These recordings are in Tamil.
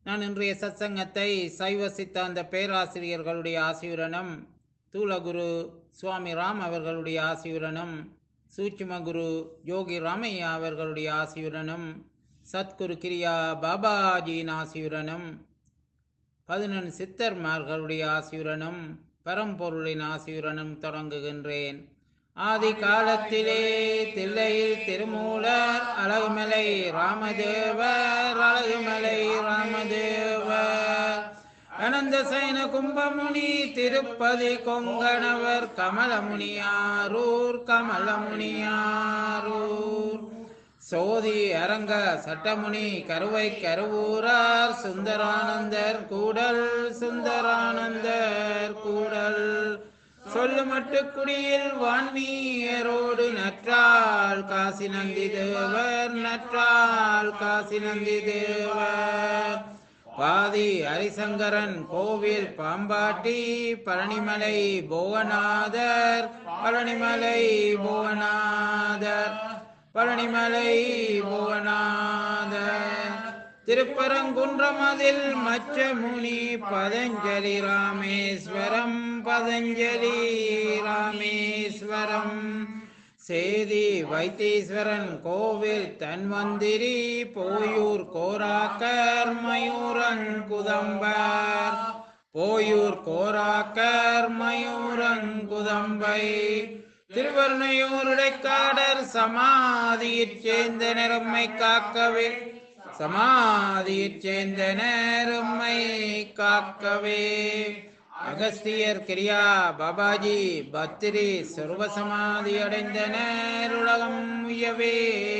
நான் இன்றைய சத்சங்கத்தை சைவ சித்தாந்த பேராசிரியர்களுடைய ஆசியுடனும் தூலகுரு சுவாமி ராம் அவர்களுடைய ஆசியுடனும் சூட்சும குரு யோகி ராமையா அவர்களுடைய ஆசியுடனும் சத்குரு கிரியா பாபாஜியின் ஆசியுடனும் பதினெண் சித்தர்மார்களுடைய ஆசியுடனும் பரம்பொருளின் ஆசியுடனும் தொடங்குகின்றேன் ஆதி காலத்திலே தில்லையில் திருமூலர் அழகுமலை ராமதேவர் அழகுமலை ராமதேவர் அனந்த சைன கும்பமுனி திருப்பதி கொங்கணவர் கமலமுனியாரூர் கமலமுனியாரூர் சோதி அரங்க சட்டமுனி கருவை கருவூரார் சுந்தரானந்தர் கூடல் சுந்தரானந்தர் கூடல் சொல்லுமட்டு குடியில் வான்மீயரோடு நற்றால் காசி நந்தி தேவர் நற்றால் காசி நந்தி தேவர் பாதி ஹரிசங்கரன் கோவில் பாம்பாட்டி பழனிமலை புவனாதர் பழனிமலை புவனாதர் பழனிமலை புவனாதர் திருப்பரங்குன்றமதில் மச்ச முனி பதஞ்சலி ராமேஸ்வரம் பதஞ்சலி ராமேஸ்வரம் சேதி வைத்தீஸ்வரன் கோவில் தன்வந்திரி போயூர் கோராக்கர் மயூரன் குதம்பர் போயூர் கோராக்கர் மயூரன் குதம்பை திருவர்ணையூர் இடைக்காடர் சமாதியிற் சேர்ந்த நிறம்மை காக்கவே சமாதியிற் சேர்ந்த நேரும்மை காக்கவே அகஸ்தியர் கிரியா பாபாஜி பத்திரி சர்வசமாதி அடைந்த நேருலகம் உயவே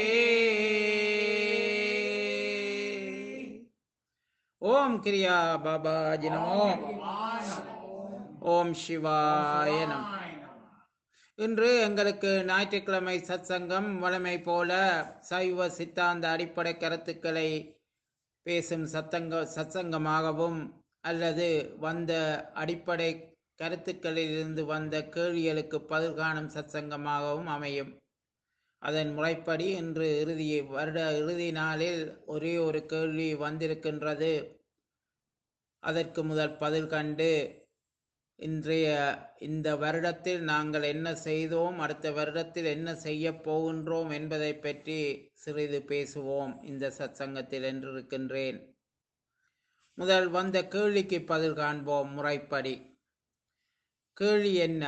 ஓம் கிரியா பாபாஜி நமோ ஓம் சிவாய நம இன்று எங்களுக்கு ஞாயிற்றுக்கிழமை சத்சங்கம் வழமை போல சைவ சித்தாந்த அடிப்படை கருத்துக்களை பேசும் சத்தங்க சத்சங்கமாகவும் அல்லது வந்த அடிப்படை கருத்துக்களிலிருந்து வந்த கேள்விகளுக்கு பதில் காணும் சத்சங்கமாகவும் அமையும் அதன் முறைப்படி இன்று இறுதி வருட இறுதி நாளில் ஒரே ஒரு கேள்வி வந்திருக்கின்றது அதற்கு முதல் பதில் கண்டு இன்றைய இந்த வருடத்தில் நாங்கள் என்ன செய்தோம் அடுத்த வருடத்தில் என்ன செய்ய போகின்றோம் என்பதை பற்றி சிறிது பேசுவோம் இந்த சத்சங்கத்தில் என்றிருக்கின்றேன் முதல் வந்த கேள்விக்கு பதில் காண்போம் முறைப்படி கேள்வி என்ன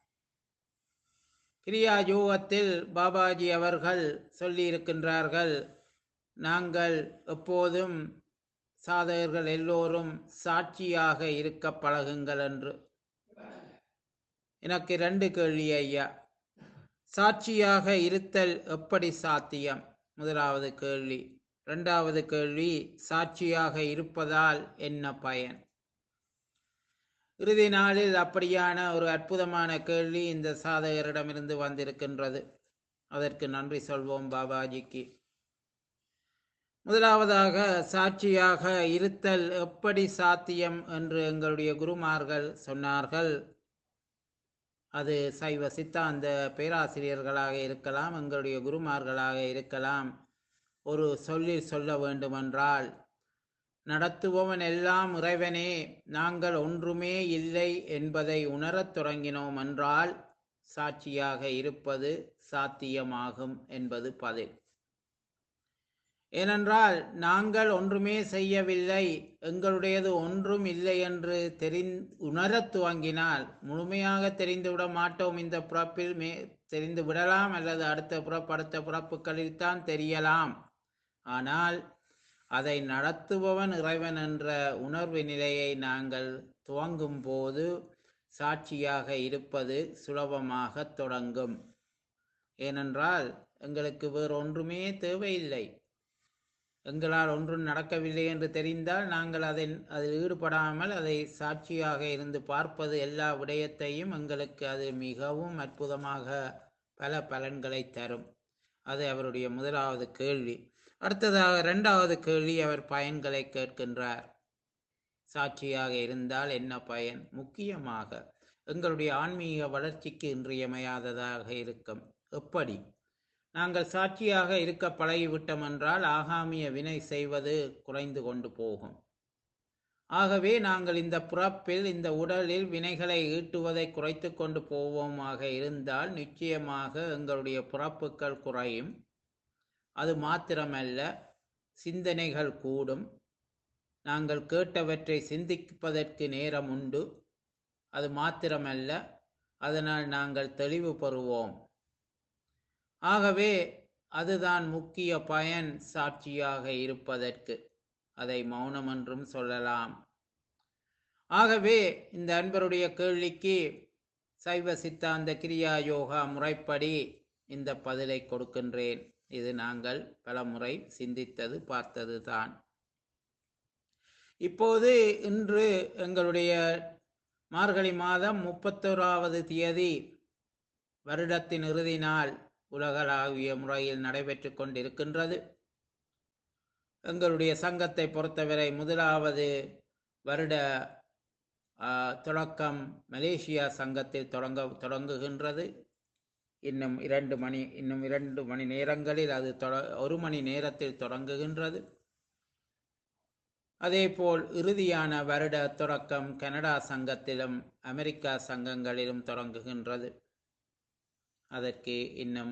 கிரியா யோகத்தில் பாபாஜி அவர்கள் சொல்லியிருக்கின்றார்கள் நாங்கள் எப்போதும் சாதகர்கள் எல்லோரும் சாட்சியாக இருக்க பழகுங்கள் என்று எனக்கு ரெண்டு கேள்வி ஐயா சாட்சியாக இருத்தல் எப்படி சாத்தியம் முதலாவது கேள்வி இரண்டாவது கேள்வி சாட்சியாக இருப்பதால் என்ன பயன் இறுதி நாளில் அப்படியான ஒரு அற்புதமான கேள்வி இந்த சாதகரிடமிருந்து வந்திருக்கின்றது அதற்கு நன்றி சொல்வோம் பாபாஜிக்கு முதலாவதாக சாட்சியாக இருத்தல் எப்படி சாத்தியம் என்று எங்களுடைய குருமார்கள் சொன்னார்கள் அது சைவ சித்தாந்த பேராசிரியர்களாக இருக்கலாம் எங்களுடைய குருமார்களாக இருக்கலாம் ஒரு சொல்லில் சொல்ல வேண்டுமென்றால் நடத்துபவன் எல்லாம் இறைவனே நாங்கள் ஒன்றுமே இல்லை என்பதை உணரத் தொடங்கினோம் என்றால் சாட்சியாக இருப்பது சாத்தியமாகும் என்பது பதில் ஏனென்றால் நாங்கள் ஒன்றுமே செய்யவில்லை எங்களுடையது ஒன்றும் இல்லை என்று தெரி உணரத் துவங்கினால் முழுமையாக தெரிந்துவிட மாட்டோம் இந்த பிறப்பில் மே தெரிந்து விடலாம் அல்லது அடுத்த பிறப்பு அடுத்த பிறப்புகளில் தான் தெரியலாம் ஆனால் அதை நடத்துபவன் இறைவன் என்ற உணர்வு நிலையை நாங்கள் துவங்கும் போது சாட்சியாக இருப்பது சுலபமாக தொடங்கும் ஏனென்றால் எங்களுக்கு வேறு ஒன்றுமே தேவையில்லை எங்களால் ஒன்றும் நடக்கவில்லை என்று தெரிந்தால் நாங்கள் அதில் அதில் ஈடுபடாமல் அதை சாட்சியாக இருந்து பார்ப்பது எல்லா விடயத்தையும் எங்களுக்கு அது மிகவும் அற்புதமாக பல பலன்களை தரும் அது அவருடைய முதலாவது கேள்வி அடுத்ததாக இரண்டாவது கேள்வி அவர் பயன்களை கேட்கின்றார் சாட்சியாக இருந்தால் என்ன பயன் முக்கியமாக எங்களுடைய ஆன்மீக வளர்ச்சிக்கு இன்றியமையாததாக இருக்கும் எப்படி நாங்கள் சாட்சியாக இருக்க பழகிவிட்டோம் என்றால் ஆகாமிய வினை செய்வது குறைந்து கொண்டு போகும் ஆகவே நாங்கள் இந்த பிறப்பில் இந்த உடலில் வினைகளை ஈட்டுவதை குறைத்து கொண்டு போவோமாக இருந்தால் நிச்சயமாக எங்களுடைய பிறப்புகள் குறையும் அது மாத்திரமல்ல சிந்தனைகள் கூடும் நாங்கள் கேட்டவற்றை சிந்திப்பதற்கு நேரம் உண்டு அது மாத்திரமல்ல அதனால் நாங்கள் தெளிவு பெறுவோம் ஆகவே அதுதான் முக்கிய பயன் சாட்சியாக இருப்பதற்கு அதை மௌனம் என்றும் சொல்லலாம் ஆகவே இந்த அன்பருடைய கேள்விக்கு சைவ சித்தாந்த கிரியா யோகா முறைப்படி இந்த பதிலை கொடுக்கின்றேன் இது நாங்கள் பல முறை சிந்தித்தது பார்த்தது தான் இப்போது இன்று எங்களுடைய மார்கழி மாதம் முப்பத்தோராவது தேதி வருடத்தின் இறுதி நாள் உலகளாவிய முறையில் நடைபெற்று கொண்டிருக்கின்றது எங்களுடைய சங்கத்தை பொறுத்தவரை முதலாவது வருட ஆ, தொடக்கம் மலேசியா சங்கத்தில் தொடங்க தொடங்குகின்றது இன்னும் இரண்டு மணி இன்னும் இரண்டு மணி நேரங்களில் அது தொட ஒரு மணி நேரத்தில் தொடங்குகின்றது அதேபோல் இறுதியான வருட தொடக்கம் கனடா சங்கத்திலும் அமெரிக்கா சங்கங்களிலும் தொடங்குகின்றது அதற்கு இன்னும்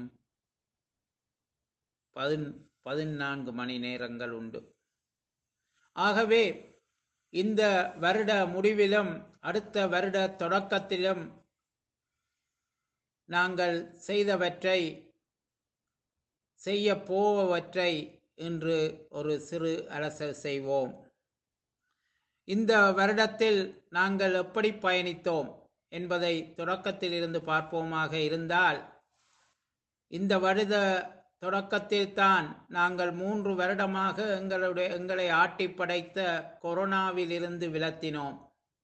பதின் பதினான்கு மணி நேரங்கள் உண்டு ஆகவே இந்த வருட முடிவிலும் அடுத்த வருட தொடக்கத்திலும் நாங்கள் செய்தவற்றை செய்ய போவவற்றை இன்று ஒரு சிறு அலசல் செய்வோம் இந்த வருடத்தில் நாங்கள் எப்படி பயணித்தோம் என்பதை தொடக்கத்தில் இருந்து பார்ப்போமாக இருந்தால் இந்த வருட தொடக்கத்தில் தான் நாங்கள் மூன்று வருடமாக எங்களுடைய எங்களை ஆட்டி படைத்த கொரோனாவில் இருந்து விலத்தினோம்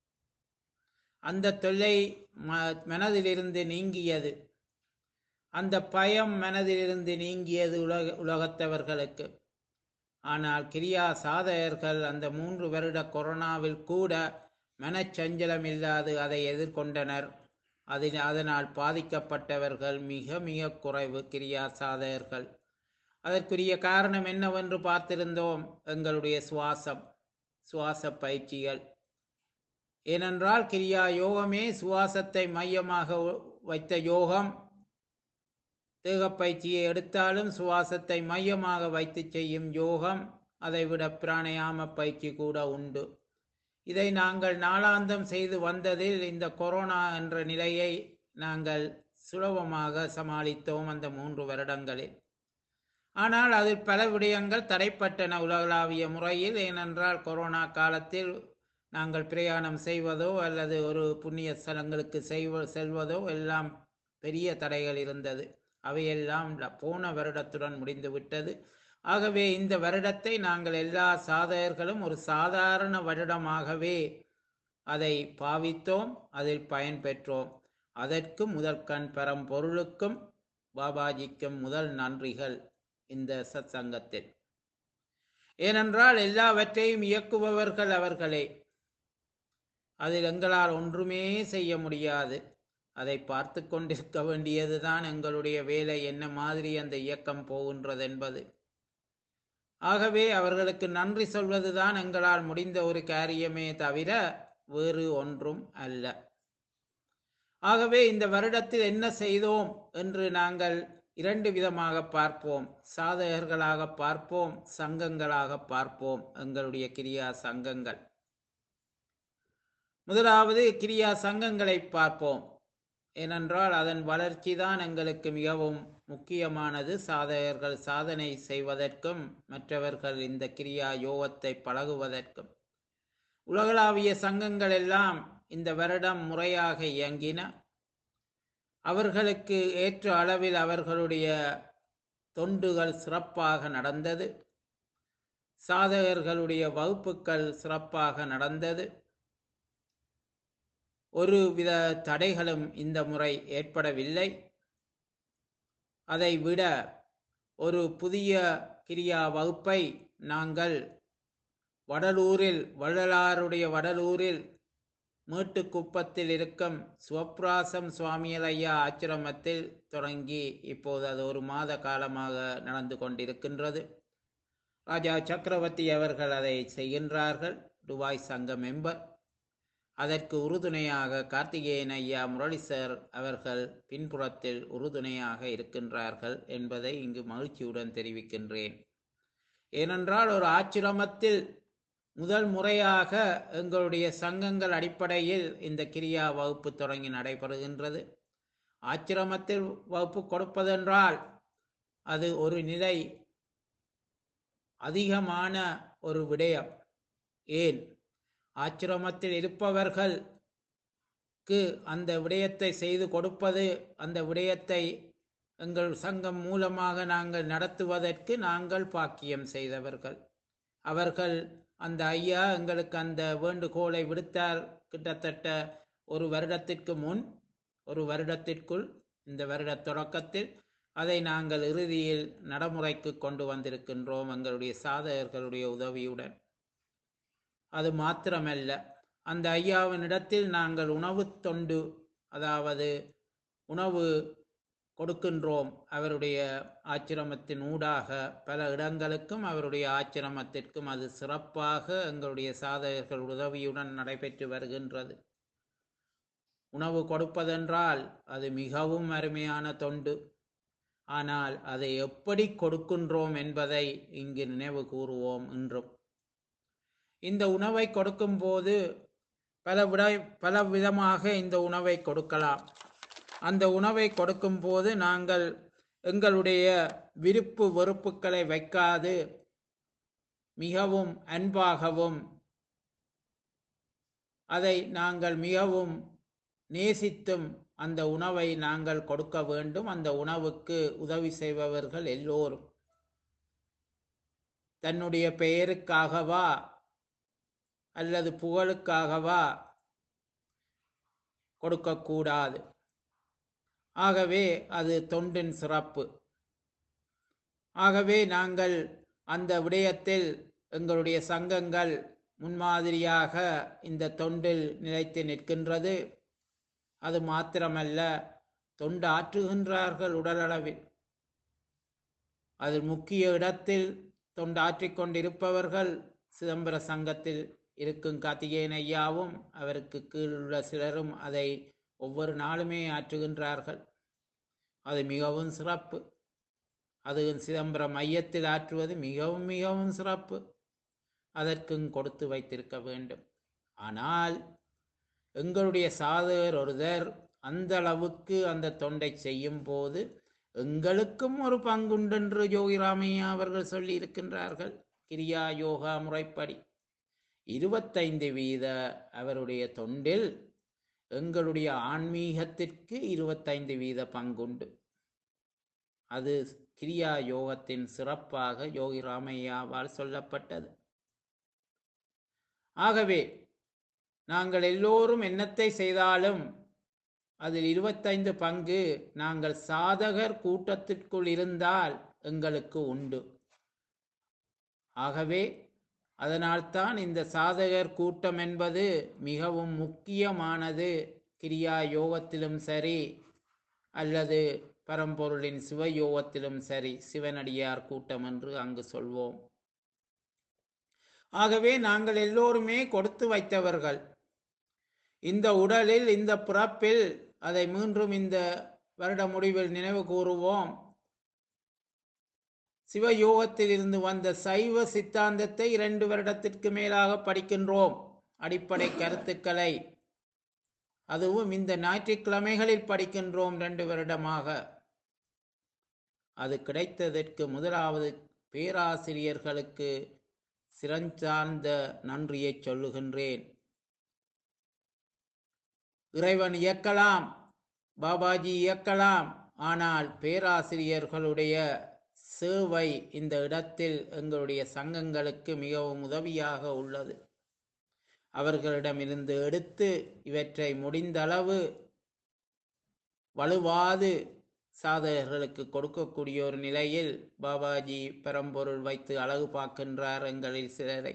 அந்த தொல்லை ம- மனதிலிருந்து நீங்கியது அந்த பயம் மனதிலிருந்து நீங்கியது உலக உலகத்தவர்களுக்கு ஆனால் கிரியா சாதகர்கள் அந்த மூன்று வருட கொரோனாவில் கூட மனச்சஞ்சலம் இல்லாது அதை எதிர்கொண்டனர் அதில் அதனால் பாதிக்கப்பட்டவர்கள் மிக மிக குறைவு கிரியா சாதகர்கள் அதற்குரிய காரணம் என்னவென்று பார்த்திருந்தோம் எங்களுடைய சுவாசம் சுவாச பயிற்சிகள் ஏனென்றால் கிரியா யோகமே சுவாசத்தை மையமாக வ- வைத்த யோகம் தேகப் பயிற்சியை எடுத்தாலும் சுவாசத்தை மையமாக வைத்து செய்யும் யோகம் அதைவிட பிராணயாம பயிற்சி கூட உண்டு இதை நாங்கள் நாளாந்தம் செய்து வந்ததில் இந்த கொரோனா என்ற நிலையை நாங்கள் சுலபமாக சமாளித்தோம் அந்த மூன்று வருடங்களில் ஆனால் அதில் பல விடயங்கள் தடைப்பட்டன உலகளாவிய முறையில் ஏனென்றால் கொரோனா காலத்தில் நாங்கள் பிரயாணம் செய்வதோ அல்லது ஒரு புண்ணிய ஸ்தலங்களுக்கு செய்வ செல்வதோ எல்லாம் பெரிய தடைகள் இருந்தது அவையெல்லாம் ல- போன வருடத்துடன் முடிந்து விட்டது ஆகவே இந்த வருடத்தை நாங்கள் எல்லா சாதகர்களும் ஒரு சாதாரண வருடமாகவே அதை பாவித்தோம் அதில் பயன் பெற்றோம் அதற்கு முதல் கண் பெறும் பொருளுக்கும் பாபாஜிக்கும் முதல் நன்றிகள் இந்த சத்சங்கத்தில் ஏனென்றால் எல்லாவற்றையும் இயக்குபவர்கள் அவர்களே அதில் எங்களால் ஒன்றுமே செய்ய முடியாது அதை பார்த்து கொண்டிருக்க வேண்டியதுதான் எங்களுடைய வேலை என்ன மாதிரி அந்த இயக்கம் போகின்றது என்பது ஆகவே அவர்களுக்கு நன்றி சொல்வதுதான் எங்களால் முடிந்த ஒரு காரியமே தவிர வேறு ஒன்றும் அல்ல ஆகவே இந்த வருடத்தில் என்ன செய்தோம் என்று நாங்கள் இரண்டு விதமாக பார்ப்போம் சாதகர்களாக பார்ப்போம் சங்கங்களாக பார்ப்போம் எங்களுடைய கிரியா சங்கங்கள் முதலாவது கிரியா சங்கங்களை பார்ப்போம் ஏனென்றால் அதன் வளர்ச்சி தான் எங்களுக்கு மிகவும் முக்கியமானது சாதகர்கள் சாதனை செய்வதற்கும் மற்றவர்கள் இந்த கிரியா யோகத்தை பழகுவதற்கும் உலகளாவிய சங்கங்கள் எல்லாம் இந்த வருடம் முறையாக இயங்கின அவர்களுக்கு ஏற்ற அளவில் அவர்களுடைய தொண்டுகள் சிறப்பாக நடந்தது சாதகர்களுடைய வகுப்புகள் சிறப்பாக நடந்தது ஒரு வித தடைகளும் இந்த முறை ஏற்படவில்லை அதை விட ஒரு புதிய கிரியா வகுப்பை நாங்கள் வடலூரில் வள்ளலாருடைய வடலூரில் மேட்டுக்குப்பத்தில் இருக்கும் சிவப்ராசம் சுவாமியல் ஐயா ஆச்சிரமத்தில் தொடங்கி இப்போது அது ஒரு மாத காலமாக நடந்து கொண்டிருக்கின்றது ராஜா சக்கரவர்த்தி அவர்கள் அதை செய்கின்றார்கள் துபாய் சங்க மெம்பர் அதற்கு உறுதுணையாக கார்த்திகேயன் ஐயா முரளி சார் அவர்கள் பின்புறத்தில் உறுதுணையாக இருக்கின்றார்கள் என்பதை இங்கு மகிழ்ச்சியுடன் தெரிவிக்கின்றேன் ஏனென்றால் ஒரு ஆச்சிரமத்தில் முதல் முறையாக எங்களுடைய சங்கங்கள் அடிப்படையில் இந்த கிரியா வகுப்பு தொடங்கி நடைபெறுகின்றது ஆச்சிரமத்தில் வகுப்பு கொடுப்பதென்றால் அது ஒரு நிலை அதிகமான ஒரு விடயம் ஏன் ஆச்சிரமத்தில் இருப்பவர்களுக்கு அந்த விடயத்தை செய்து கொடுப்பது அந்த விடயத்தை எங்கள் சங்கம் மூலமாக நாங்கள் நடத்துவதற்கு நாங்கள் பாக்கியம் செய்தவர்கள் அவர்கள் அந்த ஐயா எங்களுக்கு அந்த வேண்டுகோளை விடுத்தார் கிட்டத்தட்ட ஒரு வருடத்திற்கு முன் ஒரு வருடத்திற்குள் இந்த வருட தொடக்கத்தில் அதை நாங்கள் இறுதியில் நடைமுறைக்கு கொண்டு வந்திருக்கின்றோம் எங்களுடைய சாதகர்களுடைய உதவியுடன் அது மாத்திரமல்ல அந்த ஐயாவினிடத்தில் நாங்கள் உணவு தொண்டு அதாவது உணவு கொடுக்கின்றோம் அவருடைய ஆச்சிரமத்தின் ஊடாக பல இடங்களுக்கும் அவருடைய ஆச்சிரமத்திற்கும் அது சிறப்பாக எங்களுடைய சாதகர்கள் உதவியுடன் நடைபெற்று வருகின்றது உணவு கொடுப்பதென்றால் அது மிகவும் அருமையான தொண்டு ஆனால் அதை எப்படி கொடுக்கின்றோம் என்பதை இங்கு நினைவு கூறுவோம் என்றும் இந்த உணவை கொடுக்கும்போது பல விட பல விதமாக இந்த உணவை கொடுக்கலாம் அந்த உணவை கொடுக்கும்போது நாங்கள் எங்களுடைய விருப்பு வெறுப்புகளை வைக்காது மிகவும் அன்பாகவும் அதை நாங்கள் மிகவும் நேசித்தும் அந்த உணவை நாங்கள் கொடுக்க வேண்டும் அந்த உணவுக்கு உதவி செய்பவர்கள் எல்லோரும் தன்னுடைய பெயருக்காகவா அல்லது புகழுக்காகவா கொடுக்கக்கூடாது ஆகவே அது தொண்டின் சிறப்பு ஆகவே நாங்கள் அந்த விடயத்தில் எங்களுடைய சங்கங்கள் முன்மாதிரியாக இந்த தொண்டில் நிலைத்து நிற்கின்றது அது மாத்திரமல்ல தொண்டு ஆற்றுகின்றார்கள் உடலளவில் அதில் முக்கிய இடத்தில் தொண்டாற்றிக் கொண்டிருப்பவர்கள் சிதம்பர சங்கத்தில் இருக்கும் கார்த்திகேயன் ஐயாவும் அவருக்கு கீழ் உள்ள சிலரும் அதை ஒவ்வொரு நாளுமே ஆற்றுகின்றார்கள் அது மிகவும் சிறப்பு அது சிதம்பரம் மையத்தில் ஆற்றுவது மிகவும் மிகவும் சிறப்பு அதற்கும் கொடுத்து வைத்திருக்க வேண்டும் ஆனால் எங்களுடைய சாதகர் ஒருவர் அந்த அளவுக்கு அந்த தொண்டை செய்யும் போது எங்களுக்கும் ஒரு பங்குண்டென்று யோகிராமையா அவர்கள் சொல்லி இருக்கின்றார்கள் கிரியா யோகா முறைப்படி இருபத்தைந்து வீத அவருடைய தொண்டில் எங்களுடைய ஆன்மீகத்திற்கு இருபத்தைந்து வீத பங்குண்டு அது கிரியா யோகத்தின் சிறப்பாக யோகி ராமையாவால் சொல்லப்பட்டது ஆகவே நாங்கள் எல்லோரும் என்னத்தை செய்தாலும் அதில் இருபத்தைந்து பங்கு நாங்கள் சாதகர் கூட்டத்திற்குள் இருந்தால் எங்களுக்கு உண்டு ஆகவே அதனால்தான் இந்த சாதகர் கூட்டம் என்பது மிகவும் முக்கியமானது கிரியா யோகத்திலும் சரி அல்லது பரம்பொருளின் சிவயோகத்திலும் சரி சிவனடியார் கூட்டம் என்று அங்கு சொல்வோம் ஆகவே நாங்கள் எல்லோருமே கொடுத்து வைத்தவர்கள் இந்த உடலில் இந்த பிறப்பில் அதை மீண்டும் இந்த வருட முடிவில் நினைவு கூறுவோம் சிவயோகத்தில் இருந்து வந்த சைவ சித்தாந்தத்தை இரண்டு வருடத்திற்கு மேலாக படிக்கின்றோம் அடிப்படை கருத்துக்களை அதுவும் இந்த ஞாயிற்றுக்கிழமைகளில் படிக்கின்றோம் ரெண்டு வருடமாக அது கிடைத்ததற்கு முதலாவது பேராசிரியர்களுக்கு சிறஞ்சார்ந்த நன்றியை சொல்லுகின்றேன் இறைவன் இயக்கலாம் பாபாஜி இயக்கலாம் ஆனால் பேராசிரியர்களுடைய சேவை இந்த இடத்தில் எங்களுடைய சங்கங்களுக்கு மிகவும் உதவியாக உள்ளது அவர்களிடமிருந்து எடுத்து இவற்றை முடிந்தளவு வலுவாது சாதகர்களுக்கு கொடுக்கக்கூடிய ஒரு நிலையில் பாபாஜி பரம்பொருள் வைத்து அழகு பார்க்கின்றார் எங்களில் சிலரை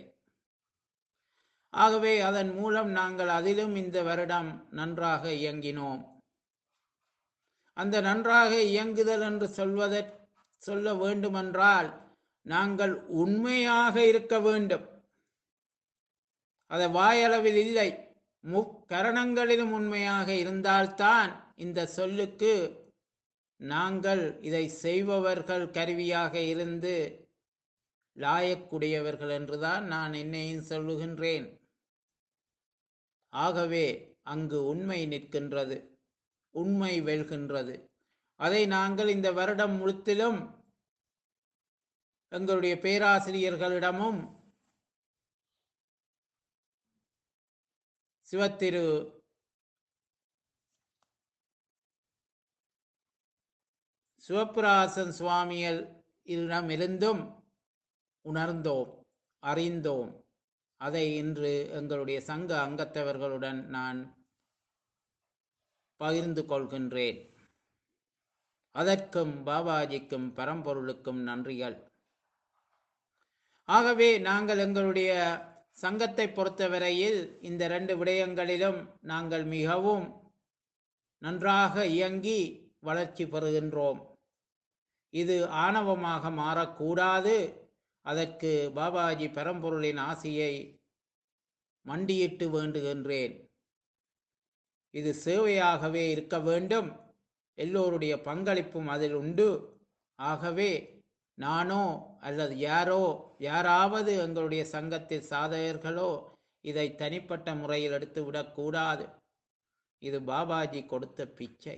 ஆகவே அதன் மூலம் நாங்கள் அதிலும் இந்த வருடம் நன்றாக இயங்கினோம் அந்த நன்றாக இயங்குதல் என்று சொல்வதற் சொல்ல வேண்டுமென்றால் நாங்கள் உண்மையாக இருக்க வேண்டும் அதை வாயளவில் இல்லை முக்கரணங்களிலும் உண்மையாக இருந்தால்தான் இந்த சொல்லுக்கு நாங்கள் இதை செய்பவர்கள் கருவியாக இருந்து லாயக்குடையவர்கள் என்றுதான் நான் என்னையும் சொல்லுகின்றேன் ஆகவே அங்கு உண்மை நிற்கின்றது உண்மை வெல்கின்றது அதை நாங்கள் இந்த வருடம் முழுத்திலும் எங்களுடைய பேராசிரியர்களிடமும் சிவத்திரு சிவபிராசன் சுவாமிகள் இடமிருந்தும் உணர்ந்தோம் அறிந்தோம் அதை இன்று எங்களுடைய சங்க அங்கத்தவர்களுடன் நான் பகிர்ந்து கொள்கின்றேன் அதற்கும் பாபாஜிக்கும் பரம்பொருளுக்கும் நன்றிகள் ஆகவே நாங்கள் எங்களுடைய சங்கத்தை பொறுத்தவரையில் இந்த ரெண்டு விடயங்களிலும் நாங்கள் மிகவும் நன்றாக இயங்கி வளர்ச்சி பெறுகின்றோம் இது ஆணவமாக மாறக்கூடாது அதற்கு பாபாஜி பரம்பொருளின் ஆசையை மண்டியிட்டு வேண்டுகின்றேன் இது சேவையாகவே இருக்க வேண்டும் எல்லோருடைய பங்களிப்பும் அதில் உண்டு ஆகவே நானோ அல்லது யாரோ யாராவது எங்களுடைய சங்கத்தில் சாதகர்களோ இதை தனிப்பட்ட முறையில் எடுத்து விடக்கூடாது இது பாபாஜி கொடுத்த பிச்சை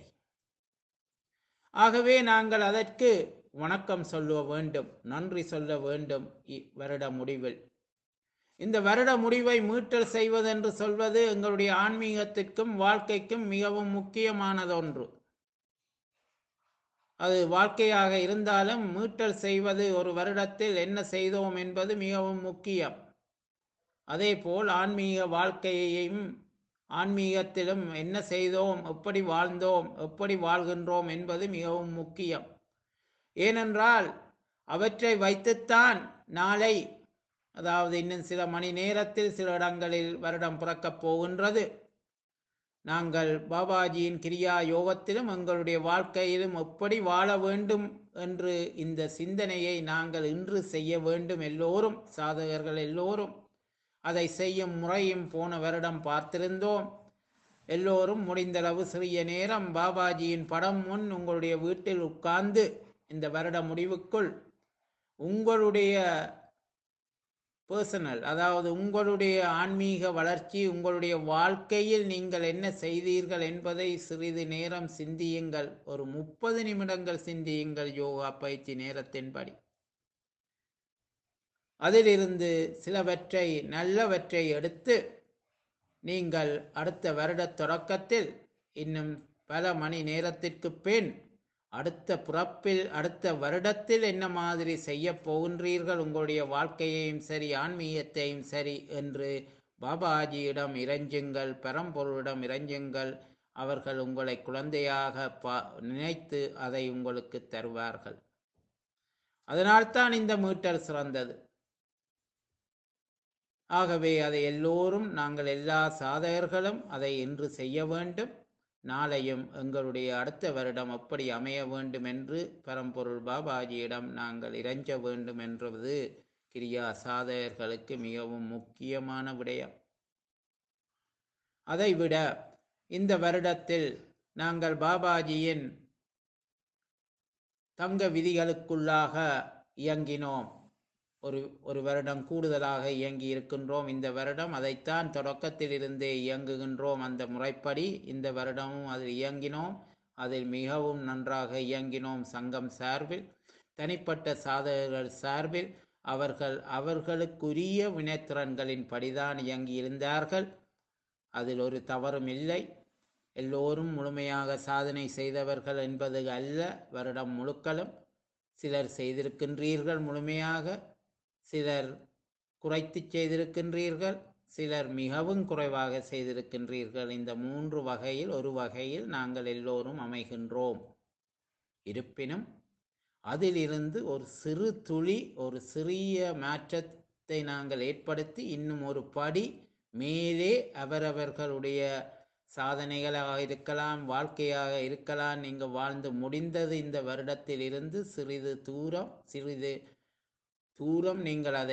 ஆகவே நாங்கள் அதற்கு வணக்கம் சொல்ல வேண்டும் நன்றி சொல்ல வேண்டும் வருட முடிவில் இந்த வருட முடிவை மீட்டல் செய்வதென்று சொல்வது எங்களுடைய ஆன்மீகத்திற்கும் வாழ்க்கைக்கும் மிகவும் முக்கியமானது ஒன்று அது வாழ்க்கையாக இருந்தாலும் மீட்டல் செய்வது ஒரு வருடத்தில் என்ன செய்தோம் என்பது மிகவும் முக்கியம் அதே போல் ஆன்மீக வாழ்க்கையையும் ஆன்மீகத்திலும் என்ன செய்தோம் எப்படி வாழ்ந்தோம் எப்படி வாழ்கின்றோம் என்பது மிகவும் முக்கியம் ஏனென்றால் அவற்றை வைத்துத்தான் நாளை அதாவது இன்னும் சில மணி நேரத்தில் சில இடங்களில் வருடம் பிறக்கப் போகின்றது நாங்கள் பாபாஜியின் கிரியா யோகத்திலும் எங்களுடைய வாழ்க்கையிலும் எப்படி வாழ வேண்டும் என்று இந்த சிந்தனையை நாங்கள் இன்று செய்ய வேண்டும் எல்லோரும் சாதகர்கள் எல்லோரும் அதை செய்யும் முறையும் போன வருடம் பார்த்திருந்தோம் எல்லோரும் முடிந்தளவு சிறிய நேரம் பாபாஜியின் படம் முன் உங்களுடைய வீட்டில் உட்கார்ந்து இந்த வருட முடிவுக்குள் உங்களுடைய பர்சனல் அதாவது உங்களுடைய ஆன்மீக வளர்ச்சி உங்களுடைய வாழ்க்கையில் நீங்கள் என்ன செய்தீர்கள் என்பதை சிறிது நேரம் சிந்தியுங்கள் ஒரு முப்பது நிமிடங்கள் சிந்தியுங்கள் யோகா பயிற்சி நேரத்தின்படி அதிலிருந்து சிலவற்றை நல்லவற்றை எடுத்து நீங்கள் அடுத்த வருட தொடக்கத்தில் இன்னும் பல மணி நேரத்திற்கு பின் அடுத்த பிறப்பில் அடுத்த வருடத்தில் என்ன மாதிரி செய்ய போகின்றீர்கள் உங்களுடைய வாழ்க்கையையும் சரி ஆன்மீகத்தையும் சரி என்று பாபாஜியிடம் இறைஞ்சுங்கள் பரம்பொருளிடம் இறைஞ்சுங்கள் அவர்கள் உங்களை குழந்தையாக பா நினைத்து அதை உங்களுக்கு தருவார்கள் அதனால்தான் இந்த மீட்டல் சிறந்தது ஆகவே அதை எல்லோரும் நாங்கள் எல்லா சாதகர்களும் அதை இன்று செய்ய வேண்டும் நாளையும் எங்களுடைய அடுத்த வருடம் எப்படி அமைய வேண்டும் என்று பரம்பொருள் பாபாஜியிடம் நாங்கள் இறைஞ்ச வேண்டும் என்றது கிரியா சாதகர்களுக்கு மிகவும் முக்கியமான விடயம் அதைவிட இந்த வருடத்தில் நாங்கள் பாபாஜியின் தங்க விதிகளுக்குள்ளாக இயங்கினோம் ஒரு ஒரு வருடம் கூடுதலாக இயங்கி இருக்கின்றோம் இந்த வருடம் அதைத்தான் தொடக்கத்தில் இருந்தே இயங்குகின்றோம் அந்த முறைப்படி இந்த வருடமும் அதில் இயங்கினோம் அதில் மிகவும் நன்றாக இயங்கினோம் சங்கம் சார்பில் தனிப்பட்ட சாதகர்கள் சார்பில் அவர்கள் அவர்களுக்குரிய வினைத்திறன்களின் படிதான் இயங்கி இருந்தார்கள் அதில் ஒரு தவறும் இல்லை எல்லோரும் முழுமையாக சாதனை செய்தவர்கள் என்பது அல்ல வருடம் முழுக்களும் சிலர் செய்திருக்கின்றீர்கள் முழுமையாக சிலர் குறைத்து செய்திருக்கின்றீர்கள் சிலர் மிகவும் குறைவாக செய்திருக்கின்றீர்கள் இந்த மூன்று வகையில் ஒரு வகையில் நாங்கள் எல்லோரும் அமைகின்றோம் இருப்பினும் அதிலிருந்து ஒரு சிறு துளி ஒரு சிறிய மாற்றத்தை நாங்கள் ஏற்படுத்தி இன்னும் ஒரு படி மேலே அவரவர்களுடைய சாதனைகளாக இருக்கலாம் வாழ்க்கையாக இருக்கலாம் நீங்கள் வாழ்ந்து முடிந்தது இந்த வருடத்தில் இருந்து சிறிது தூரம் சிறிது தூரம் நீங்கள் அதை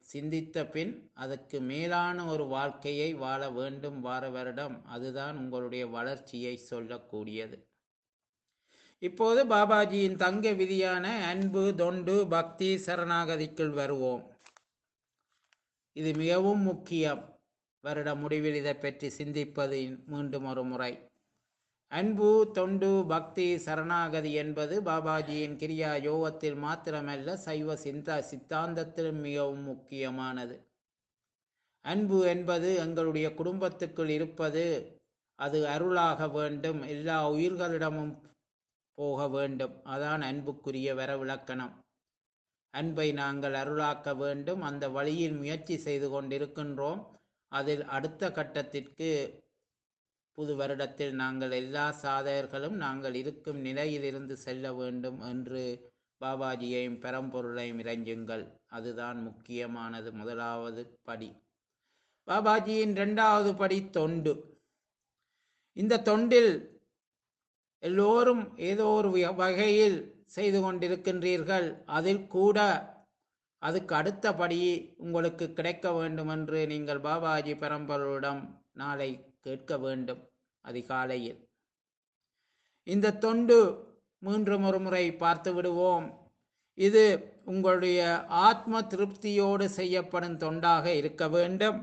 சிந்தித்த பின் அதற்கு மேலான ஒரு வாழ்க்கையை வாழ வேண்டும் வார வருடம் அதுதான் உங்களுடைய வளர்ச்சியை சொல்லக்கூடியது இப்போது பாபாஜியின் தங்க விதியான அன்பு தொண்டு பக்தி சரணாகதிக்குள் வருவோம் இது மிகவும் முக்கியம் வருட முடிவில் இதை பற்றி சிந்திப்பது மீண்டும் ஒரு முறை அன்பு தொண்டு பக்தி சரணாகதி என்பது பாபாஜியின் கிரியா யோகத்தில் மாத்திரமல்ல சைவ சிந்தா சித்தாந்தத்திலும் மிகவும் முக்கியமானது அன்பு என்பது எங்களுடைய குடும்பத்துக்குள் இருப்பது அது அருளாக வேண்டும் எல்லா உயிர்களிடமும் போக வேண்டும் அதான் அன்புக்குரிய வரவிலக்கணம் அன்பை நாங்கள் அருளாக்க வேண்டும் அந்த வழியில் முயற்சி செய்து கொண்டிருக்கின்றோம் அதில் அடுத்த கட்டத்திற்கு புது வருடத்தில் நாங்கள் எல்லா சாதகர்களும் நாங்கள் இருக்கும் நிலையிலிருந்து செல்ல வேண்டும் என்று பாபாஜியையும் பெரம்பொருளையும் இறைஞ்சுங்கள் அதுதான் முக்கியமானது முதலாவது படி பாபாஜியின் இரண்டாவது படி தொண்டு இந்த தொண்டில் எல்லோரும் ஏதோ ஒரு வ- வகையில் செய்து கொண்டிருக்கின்றீர்கள் அதில் கூட அதுக்கு அடுத்தபடி உங்களுக்கு கிடைக்க வேண்டும் என்று நீங்கள் பாபாஜி பெரம்பொருளிடம் நாளை கேட்க வேண்டும் அதிகாலையில் இந்த தொண்டு மூன்று ஒரு முறை பார்த்து விடுவோம் இது உங்களுடைய ஆத்ம திருப்தியோடு செய்யப்படும் தொண்டாக இருக்க வேண்டும்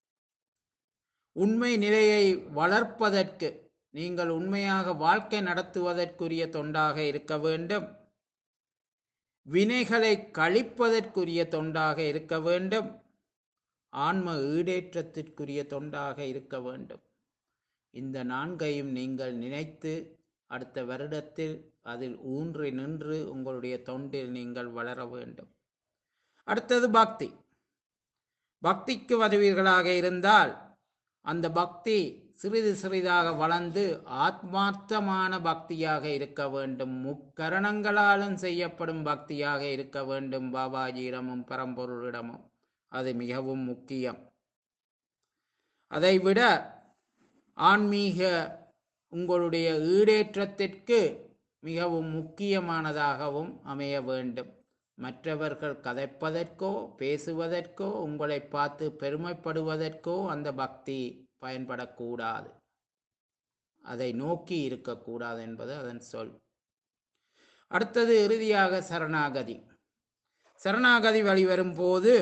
உண்மை நிலையை வளர்ப்பதற்கு நீங்கள் உண்மையாக வாழ்க்கை நடத்துவதற்குரிய தொண்டாக இருக்க வேண்டும் வினைகளை கழிப்பதற்குரிய தொண்டாக இருக்க வேண்டும் ஆன்ம ஈடேற்றத்திற்குரிய தொண்டாக இருக்க வேண்டும் இந்த நான்கையும் நீங்கள் நினைத்து அடுத்த வருடத்தில் அதில் ஊன்றி நின்று உங்களுடைய தொண்டில் நீங்கள் வளர வேண்டும் அடுத்தது பக்தி பக்திக்கு வருவீர்களாக இருந்தால் அந்த பக்தி சிறிது சிறிதாக வளர்ந்து ஆத்மார்த்தமான பக்தியாக இருக்க வேண்டும் முக்கரணங்களாலும் செய்யப்படும் பக்தியாக இருக்க வேண்டும் பாபாஜியிடமும் பரம்பொருளிடமும் அது மிகவும் முக்கியம் அதைவிட ஆன்மீக உங்களுடைய ஈடேற்றத்திற்கு மிகவும் முக்கியமானதாகவும் அமைய வேண்டும் மற்றவர்கள் கதைப்பதற்கோ பேசுவதற்கோ உங்களை பார்த்து பெருமைப்படுவதற்கோ அந்த பக்தி பயன்படக்கூடாது அதை நோக்கி இருக்கக்கூடாது என்பது அதன் சொல் அடுத்தது இறுதியாக சரணாகதி சரணாகதி வழிவரும் போது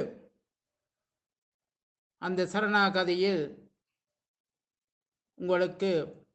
அந்த சரணாகதியில் உங்களுக்கு